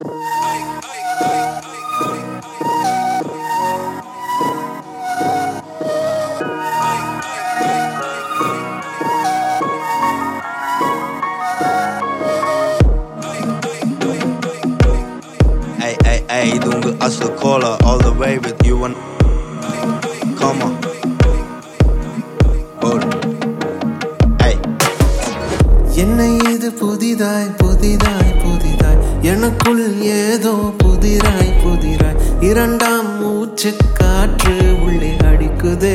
Ay, ay, ay, இது உங்க அசல் cola all the way with you and come on hold ay என்னை இது புதிதாய் புதிதாய் புதிதாய் எனக்குள் ஏதோ புதிராய் புதிராய் இரண்டாம் மூச்சு காற்று உள்ளே அடிக்குதே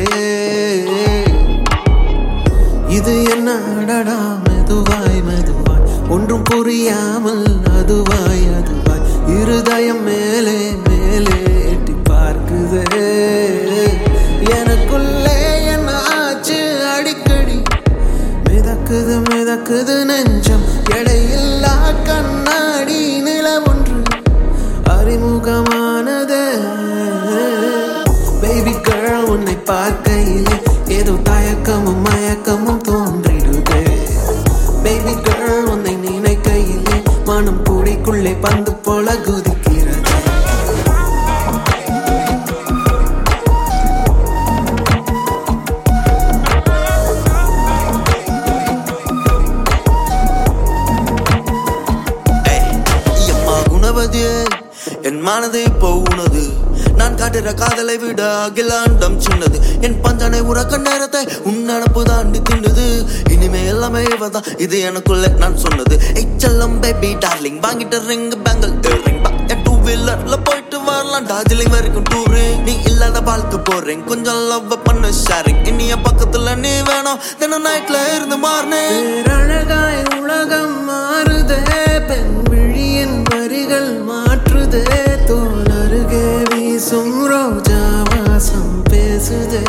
இது என்ன அடடா மெதுவாய் மெதுவாய் ஒன்றும் புரியாமல் அதுவாய் அதுவாய் இருதயம் மேலே மேலே எட்டி பார்க்குதே எனக்குள்ளே என்ன ஆச்சு அடிக்கடி மிதக்குது மிதக்குது நெஞ்சம் எடையில்லா கண்ணாடி நில ஒன்று அறிமுகமானது பேபி கேர்ள் உன்னை பார்க்கையிலே ஏதோ தயக்கமும் மயக்கமும் தோன்றிடுதே பேபி கேர்ள் உன்னை நினைக்கையிலே மனம் கூடைக்குள்ளே பந்து போல குதிக்கிறது ay எம்மா குணவதியே என் மனது இப்போ உனது நான் காட்டுற காதலை விட அகிலாண்டம் சின்னது என் பஞ்சனை உறக்க நேரத்தை உன் நினப்பு தாண்டி தின்னுது இனிமே எல்லாமே இவதான் இது எனக்குள்ள நான் சொன்னது எச்சல்லம் பேபி டார்லிங் வாங்கிட்ட ரிங் பேங்கல் ரிங் டூ வீலர்ல போயிட்டு வரலாம் டார்ஜிலிங் வரைக்கும் டூரு நீ இல்லாத வாழ்க்கை போறேன் கொஞ்சம் லவ் பண்ண ஷேரிங் இனிய பக்கத்துல நீ வேணும் தினம் நைட்ல இருந்து மாறினேன் பேரழகாய் உலகம் மாறுதே பெண் விழியின் வரிகள் மாற்றுதே தோல் அருகே வீசும் ரோஜா வாசம் பேசுதே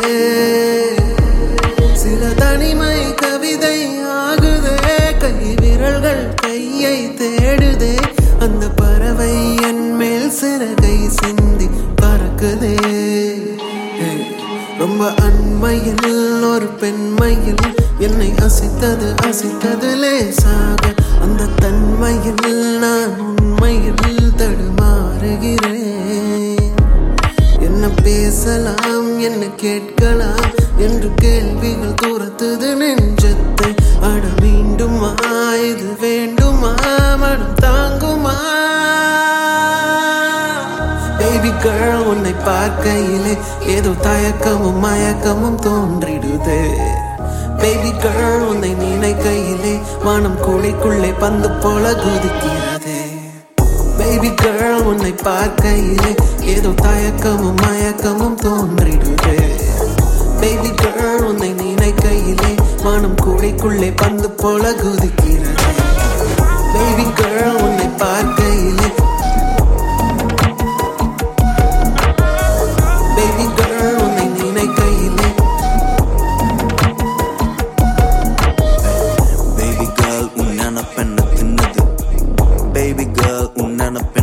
சில தனிமை கவிதை ஆகுதே கை விரல்கள் கையை தேடுதே அந்த பறவை என் மேல் சிறகை சிந்தி பறக்குதே ஏய், ரொம்ப அண்மையில் ஒரு பெண்மையில் என்னை அசைத்தது அசைத்தது லேசாக அந்த தன்மையில் நான் உண்மையில் தடுமாறுகிறேன் என்ன பேசலாம் என்ன கேட்கலாம் என்று கேள்விகள் துரத்துது நெஞ்சத்தை அட மீண்டுமா இது வேண்டுமா மனம் தாங்குமா பேபி கேர்ள் உன்னை பார்க்கையிலே ஏதோ தயக்கமும் மயக்கமும் தோன்றிடுதே பேபி கேர்ள் உன்னை நினைக்கையிலே மனம் கூடைக்குள்ளே பந்து போல குதிக்கிறதே பேபி கேர்ள் உன்னை பார்க்கையிலே ஏதோ தயக்கமும் மயக்கமும் தோன்றிடுதே பேபி கேர்ள் உன்னை நினைக்கையிலே மனம் கூடைக்குள்ளே பந்து போல குதிக்கிறது பேபி கேர்ள் உன்னை பார்க்கையிலே பேபி கேர்ள் உன்னை நினைக்கையிலே Baby girl, un nana penna தின்னது Baby girl, un nana